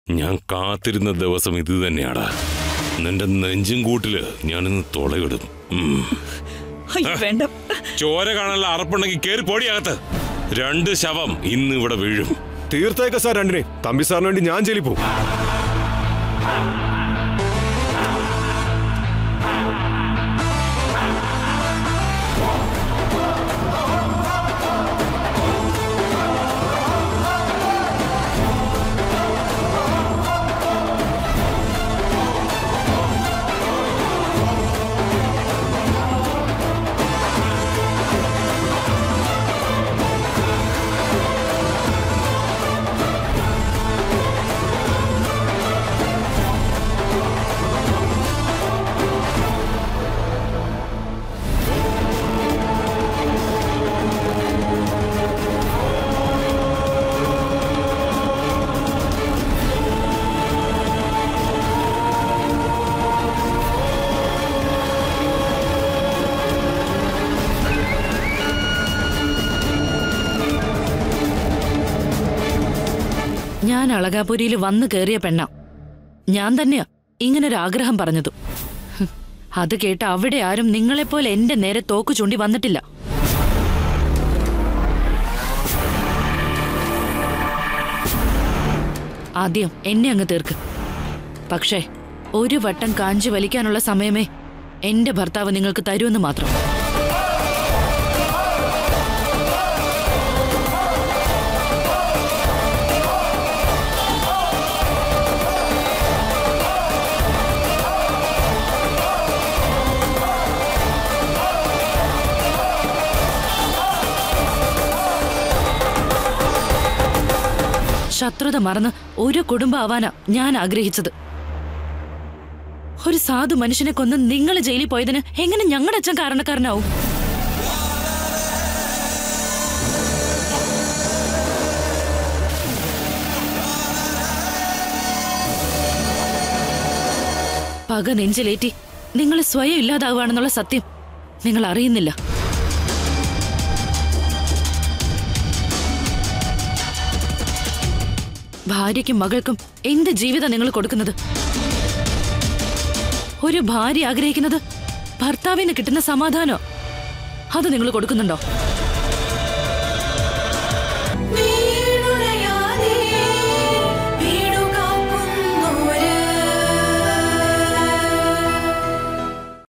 ഞാൻ കാത്തിരുന്ന ദിവസം ഇത് തന്നെയാടാ നിന്റെ നെഞ്ചും കൂട്ടില് ഞാനിന്ന് തുളയിടും ഉം. അയ്യോ വേണ്ട ചോര കാണാനുള്ള അറപ്പുണ്ടെങ്കിൽ കേറി പൊടിയകത്ത് രണ്ട് ശവം ഇന്ന് ഇവിടെ വീഴും തീർത്തേക്ക സാർ രണ്ടിനെ തമ്പി സാറിന് വേണ്ടി ഞാൻ ജയിലിൽ പോകും ഞാൻ അളകാപുരിയിൽ വന്നു കയറിയ പെണ്ണ ഞാൻ തന്നെയാ ഇങ്ങനൊരു ആഗ്രഹം പറഞ്ഞതു ഹും, അത് കേട്ട് അവിടെ ആരും നിങ്ങളെപ്പോലെ എന്റെ നേരെ തോക്ക് ചൂണ്ടി വന്നിട്ടില്ല ആദ്യം എന്നെ അങ്ങ് തീർക്ക് പക്ഷേ ഒരു വട്ടം കാഞ്ചി വലിക്കാനുള്ള സമയമേ എന്റെ ഭർത്താവ് നിങ്ങൾക്ക് തരുമെന്ന് മാത്രം ശത്രുത മറന്ന് ഒരു കുടുംബമാവാനാ ഞാൻ ആഗ്രഹിച്ചത് ഒരു സാധു മനുഷ്യനെ കൊന്ന് നിങ്ങൾ ജയിലിൽ പോയതിന് എങ്ങനെ ഞങ്ങളുടെ അച്ഛൻ കാരണക്കാരനാവും പക നെഞ്ചിലേറ്റി നിങ്ങൾ സ്വയം ഇല്ലാതാവുകയാണെന്നുള്ള സത്യം നിങ്ങൾ അറിയുന്നില്ല ഭാര്യയ്ക്കും മകൾക്കും എന്ത് ജീവിതം നിങ്ങൾ കൊടുക്കുന്നത് ഒരു ഭാര്യ ആഗ്രഹിക്കുന്നത് ഭർത്താവിന് കിട്ടുന്ന സമാധാനോ അത് നിങ്ങൾ കൊടുക്കുന്നുണ്ടോ